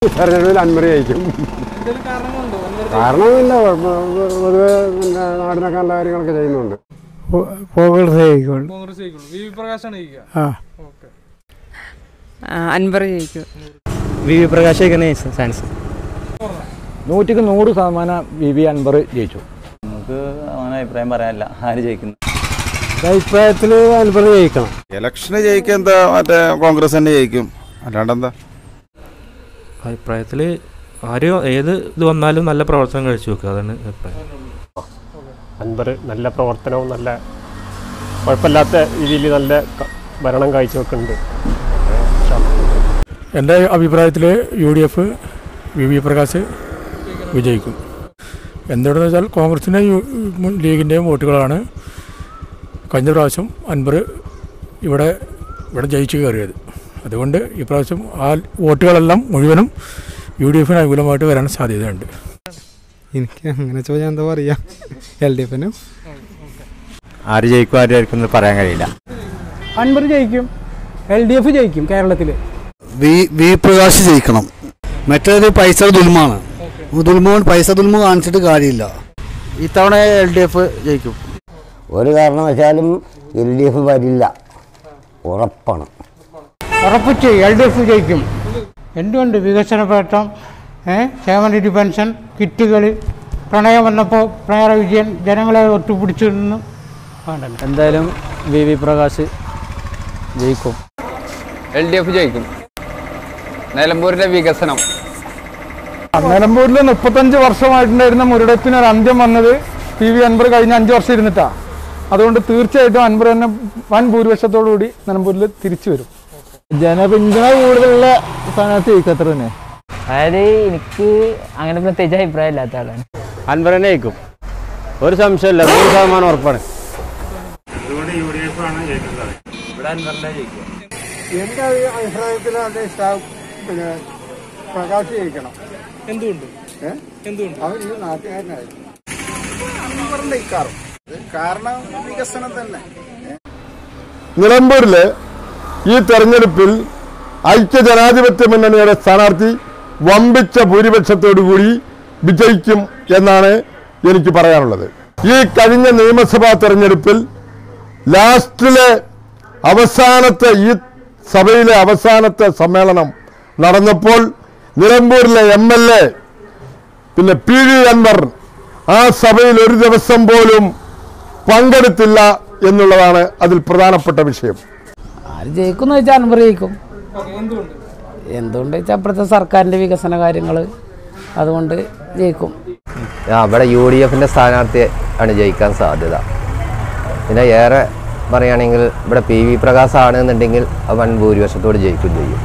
തെരഞ്ഞെടുപ്പിൽ അൻവർ ജയിക്കും എന്തെങ്കിലും കാരണങ്ങളുണ്ടോ അൻവർ കാരണമില്ല പൊതുവെ പിന്നെ നാടിനൊക്കെ നല്ല കാര്യങ്ങളൊക്കെ ചെയ്യുന്നുണ്ട് കോൺഗ്രസ് ജയിക്കുള്ളൂ കോൺഗ്രസ് ജയിക്കുള്ളൂ വി വി പ്രകാശാണ് ജയിക്കുക ആ ഓക്കെ അൻപർ ജയിക്കും വി വി പ്രകാശ് ജയിക്കുന്ന ചാൻസ് നൂറ്റിക്ക് നൂറ് ശതമാനം വി വി അൻപർ ജയിച്ചു നമുക്ക് അങ്ങനെ അഭിപ്രായം പറയാനില്ല ആര് ജയിക്കുന്നു അഭിപ്രായത്തിൽ അൻവർ ജയിക്കണം ഇലക്ഷന് ജയിക്കാൻ എന്താ മറ്റേ കോൺഗ്രസ് തന്നെ ജയിക്കും അല്ലാണ്ടെന്താ അഭിപ്രായത്തിൽ ആര് ഏത് ഇത് വന്നാലും നല്ല പ്രവർത്തനം കഴിച്ചു വെക്കുക അതാണ് അഭിപ്രായം അൻപർ നല്ല പ്രവർത്തനവും നല്ല കുഴപ്പമില്ലാത്ത രീതിയിൽ നല്ല ക- ഭരണം കാഴ്ചവെക്കുന്നുണ്ട് എൻ്റെ അഭിപ്രായത്തിൽ U D F V V Prakash വിജയിക്കും എന്തുകൊണ്ടെന്ന് വെച്ചാൽ കോൺഗ്രസിൻ്റെ ലീഗിൻ്റെയും വോട്ടുകളാണ് കഴിഞ്ഞ പ്രാവശ്യം അൻപർ ഇവിടെ ഇവിടെ ജയിച്ചു കയറിയത് അതുകൊണ്ട് ഇപ്രാവശ്യം ആ വോട്ടുകളെല്ലാം മുഴുവനും യു ഡി എഫിന് അനുകൂലമായിട്ട് വരാൻ സാധ്യതയുണ്ട് എനിക്ക് അങ്ങനെ ചോദിച്ചാൽ എന്താ പറയാ എൽ ഡി എഫിനും ആര് ജയിക്കും ആര് ജയിക്കും എന്ന് പറയാൻ കഴിയില്ല അൻപർ ജയിക്കും എൽ ഡി എഫ് ജയിക്കും കേരളത്തിൽ വി വി പ്രകാശ് ജയിക്കണം മറ്റേത് പൈസ ദുൽമാണ് ദുൽമോൻ പൈസ ദുൽമ കാണിച്ചിട്ട് കാര്യമില്ല ഇത്തവണ എൽ ഡി എഫ് ജയിക്കും ഒരു കാരണവശാലും എൽ ഡി എഫ് വരില്ല ഉറപ്പാണ് ഉറപ്പിച്ച് എൽ ഡി എഫ് ജയിക്കും എന്തുകൊണ്ട് വികസന പ്രയത്നം ക്ഷേമനിധി പെൻഷൻ കിറ്റുകൾ പ്രണയം വന്നപ്പോൾ പിണറായി വിജയൻ ജനങ്ങളെ ഒത്തുപിടിച്ചു നിന്ന് വേണ്ടല്ലോ എന്തായാലും വി വി പ്രകാശ് ജയിക്കും എൽ ഡി എഫ് ജയിക്കും നിലമ്പൂരിന്റെ വികസനം നിലമ്പൂരിൽ മുപ്പത്തഞ്ച് വർഷമായിട്ടുണ്ടായിരുന്ന മുരടിപ്പിന് ഒരു അന്ത്യം വന്നത് പി വി അൻപർ കഴിഞ്ഞ അഞ്ച് വർഷം ഇരുന്നിട്ടാ അതുകൊണ്ട് തീർച്ചയായിട്ടും അൻപർ തന്നെ വൻ ഭൂരിപക്ഷത്തോടു കൂടി നിലമ്പൂരിൽ തിരിച്ചു വരും ജനപിന്തുണ കൂടുതലുള്ള സ്ഥാനാർത്ഥി ജയിക്കും അത്ര തന്നെ അതായത് എനിക്ക് അങ്ങനെ പ്രത്യേകിച്ച് അഭിപ്രായം ഇല്ലാത്ത ആളാണ് അൻപർ തന്നെ ജയിക്കും ഒരു സംശയമില്ല നൂറ് ശതമാനം ഉറപ്പാണ് എൻ്റെ അഭിപ്രായത്തിൽ പിന്നെ പ്രകാശ് ജയിക്കണം എന്തുകൊണ്ട് എന്തുകൊണ്ട് അവർ ഈ നാട്ടുകാരനായിരുന്നു അൻവറിന്റെ ഇക്കാറും കാരണം വികസനം തന്നെ നിലമ്പൂരില് ഈ തെരഞ്ഞെടുപ്പിൽ ഐക്യ ജനാധിപത്യ മുന്നണിയുടെ സ്ഥാനാർത്ഥി വമ്പിച്ച ഭൂരിപക്ഷത്തോടുകൂടി വിജയിക്കും എന്നാണ് എനിക്ക് പറയാനുള്ളത് ഈ കഴിഞ്ഞ നിയമസഭാ തെരഞ്ഞെടുപ്പിൽ ലാസ്റ്റിലെ അവസാനത്തെ ഈ സഭയിലെ അവസാനത്തെ സമ്മേളനം നടന്നപ്പോൾ നിലമ്പൂരിലെ എം എൽ എ പിന്നെ പി വി അൻവർ ആ സഭയിൽ ഒരു ദിവസം പോലും പങ്കെടുത്തില്ല എന്നുള്ളതാണ് അതിൽ പ്രധാനപ്പെട്ട വിഷയം ആര് ജയിക്കും എന്ന് വെച്ചാൽ അൻപർ ജയിക്കും ഓക്കെ എന്തുകൊണ്ട് എന്തുകൊണ്ട് വെച്ചാൽ അപ്പുറത്തെ സർക്കാരിന്റെ വികസന കാര്യങ്ങൾ അതുകൊണ്ട് ജയിക്കും അവിടെ യു ഡി എഫിന്റെ സ്ഥാനാർത്ഥി ആണ് ജയിക്കാൻ സാധ്യത പിന്നെ ഏറെ പറയുകയാണെങ്കിൽ ഇവിടെ പി വി പ്രകാശ് ആണെന്നുണ്ടെങ്കിൽ അത് വൻ ഭൂരിപക്ഷത്തോട് ജയിക്കും ചെയ്യും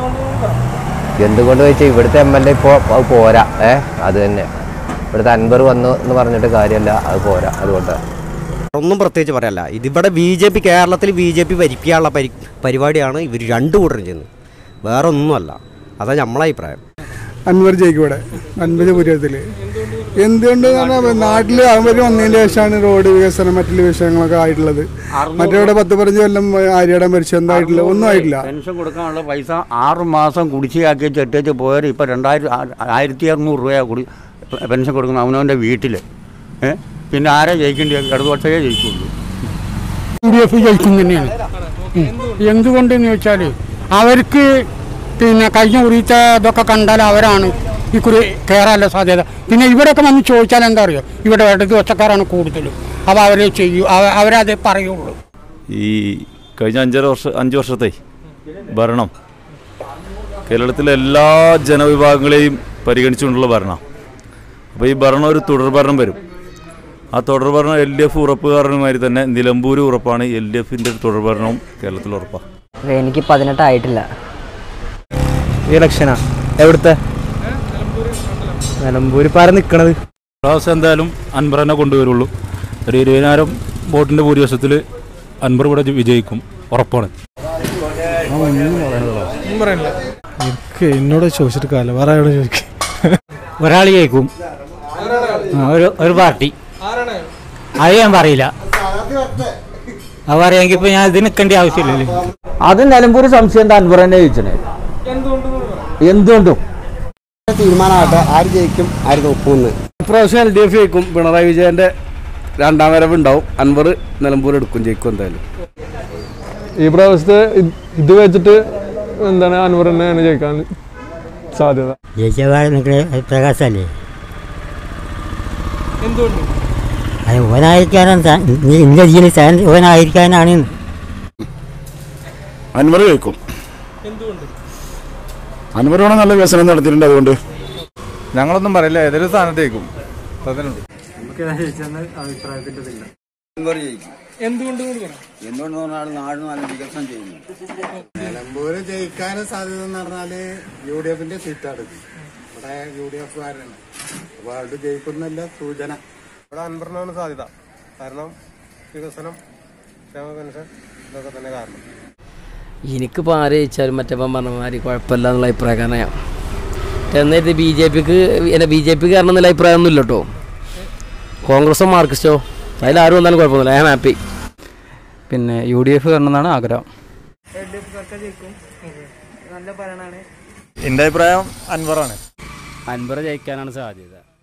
എന്തുകൊണ്ട് വെച്ചാൽ ഇവിടുത്തെ എം എൽ എ ഇപ്പോൾ അത് പോരാ ഏ അത് തന്നെ ഇവിടുത്തെ അൻപർ വന്നു എന്ന് പറഞ്ഞിട്ട് കാര്യമല്ല അത് പോരാ അതുകൊണ്ട് ഒന്നും പ്രത്യേകിച്ച് പറയല്ല ഇതിവിടെ ബി ജെ പി കേരളത്തിൽ ബി ജെ പി ഭരിക്കാനുള്ള പരി പരിപാടിയാണ് ഇവർ രണ്ടു കൂട്ടരും ചെയ്യുന്നത് വേറെ ഒന്നുമല്ല അതാണ് നമ്മളെ അഭിപ്രായം അൻവർ ജയിക്കും ഇവിടെ അൻപത് ഭൂരിപക്ഷത്തിൽ എന്തുകൊണ്ട് നാട്ടിൽ അവർ വന്നതിന് ശേഷമാണ് റോഡ് വികസനം മറ്റുള്ള വിഷയങ്ങളൊക്കെ ആയിട്ടുള്ളത് മറ്റവിടെ പത്ത് പതിനഞ്ച് കൊല്ലം ആര്യയുടെ മരിച്ചു എന്തായിട്ടില്ല ഒന്നും ആയിട്ടില്ല പെൻഷൻ കൊടുക്കാനുള്ള പൈസ ആറ് മാസം കുടിശ്ശിയാക്കി ചെട്ടേച്ച് പോയാൽ ഇപ്പോൾ രണ്ടായിരം ആയിരത്തി അറുന്നൂറ് രൂപ കുടി പെൻഷൻ കൊടുക്കുന്ന അവനവൻ്റെ വീട്ടിൽ ഏ പിന്നെ ആരാ ജയിക്കേണ്ടത് ഇടതുപക്ഷമേ ജയിക്കുള്ളൂ യു ഡി എഫ് ജയിക്കും തന്നെയാണ് എന്തുകൊണ്ടെന്ന് ചോദിച്ചാൽ അവർക്ക് പിന്നെ കഴിഞ്ഞ കുറിച്ച ഇതൊക്കെ കണ്ടാൽ അവരാണ് ഈ കുറി കയറാനുള്ള സാധ്യത പിന്നെ ഇവിടെയൊക്കെ വന്ന് ചോദിച്ചാൽ എന്താ അറിയോ ഇവിടെ ഇടത് ഒച്ചക്കാരാണ് കൂടുതലും അപ്പോൾ അവർ ചെയ്യൂ അവ- അവരതേ പറയുള്ളൂ ഈ കഴിഞ്ഞ അഞ്ചര വർഷം അഞ്ച് വർഷത്തെ ഭരണം കേരളത്തിലെ എല്ലാ ജനവിഭാഗങ്ങളെയും പരിഗണിച്ചുകൊണ്ടുള്ള ഭരണം അപ്പോൾ ഈ ഭരണം ഒരു തുടർഭരണം വരും ആ തുടർഭരണം എൽ ഡി എഫ് ഉറപ്പുകാരനുമാതിരി തന്നെ നിലമ്പൂർ ഉറപ്പാണ് എൽ ഡി എഫിൻ്റെ തുടർഭരണവും കേരളത്തിൽ ഉറപ്പാണ് എനിക്ക് പതിനെട്ടായിട്ടില്ല ഇലക്ഷനാ എവിടുത്തെ നിലമ്പൂർ ഇപ്പം ആരാ നിൽക്കണത് പ്രാവശ്യം എന്തായാലും അൻപർ തന്നെ കൊണ്ടുവരുള്ളൂ ഒരു ഇരുപതിനായിരം വോട്ടിൻ്റെ ഭൂരിപക്ഷത്തിൽ അൻപർ ഇവിടെ വിജയിക്കും ഉറപ്പാണ് ഒന്നും പറയണില്ല എനിക്ക് എന്നോട് ചോദിച്ചിട്ട് കാലം വേറെ ആരോട് ചോദിക്കും ഒരാൾ ജയിക്കും ഒരു ഒരു പാർട്ടി ആരാണ് അത് ഞാൻ പറയില്ല അത് പറയാമെങ്കിൽ ഇപ്പൊ ഞാൻ ഇത് നിൽക്കേണ്ട ആവശ്യമില്ലല്ലോ അത് നിലമ്പൂർ സംശയം എന്താ അൻവർ തന്നെ ജയിച്ചത് എന്തുകൊണ്ട് എന്തുകൊണ്ടും തീരുമാനമാകട്ടെ ആര് ജയിക്കും ആര് നോക്കുമെന്ന് ഇപ്രാവശ്യം എൽ ഡി എഫ് ജയിക്കും പിണറായി വിജയന്റെ രണ്ടാം വരവ് ഉണ്ടാവും അൻവർ നിലമ്പൂർ എടുക്കും ജയിക്കും എന്തായാലും ഈ പ്രാവശ്യത്തെ ഇത് ഇത് വെച്ചിട്ട് എന്താണ് അൻവർ തന്നെയാണ് ജയിക്കാൻ സാധ്യത പ്രകാശല്ലേ എന്തുകൊണ്ട് അത് ഓനായിരിക്കാനാണ് ഇന്ന ഇതിൽ ഓനായിരിക്കാനാണ് അൻവർ ജയിക്കും എന്തുകൊണ്ട് അൻവരോടെ നല്ല വികസനം നടത്തിയിട്ടുണ്ട് അതുകൊണ്ട് ഞങ്ങളൊന്നും പറയില്ല ഏതൊരു സ്ഥാനത്തേക്കും അതിനുണ്ട് എന്തുകൊണ്ട് കൂടി പറ എന്തുകൊണ്ട് പറഞ്ഞാൽ നാട് നല്ല വികസനം ചെയ്യുന്നു നിലമ്പൂര് ജയിക്കാൻ സാധ്യത എന്ന് പറഞ്ഞാല് യു ഡി എഫിന്റെ സീറ്റാണ് ഇത്. ഇവിടെ യു ഡി എഫ് കാരനാണ് അപ്പൊ അവിടെ ജയിക്കുന്നില്ല സൂചന ഇവിടെ അൻപറിനാണ് സാധ്യത കാരണം വികസനം ക്ഷേമ പെൻഷൻ ഇതൊക്കെ തന്നെ കാരണം എനിക്കിപ്പോൾ ആര് ജയിച്ചാലും മറ്റേ പറഞ്ഞ മാതിരി കുഴപ്പമില്ല എന്നുള്ള അഭിപ്രായക്കാരനാണ് ഞാൻ എന്നിട്ട് ബി ജെ പിക്ക് എന്നെ ബി ജെ പി കാരണം എന്നുള്ള അഭിപ്രായമൊന്നും ഇല്ല കേട്ടോ കോൺഗ്രസോ മാർക്സിസ്റ്റോ അതിലാരും വന്നാലും കുഴപ്പമൊന്നുമില്ല ഐ ആം ഹാപ്പി പിന്നെ യു ഡി എഫ് വരണമെന്നാണ് ആഗ്രഹം എൻ്റെ അഭിപ്രായം അൻവറാണ് അൻപറ ജയിക്കാനാണ് സാധ്യത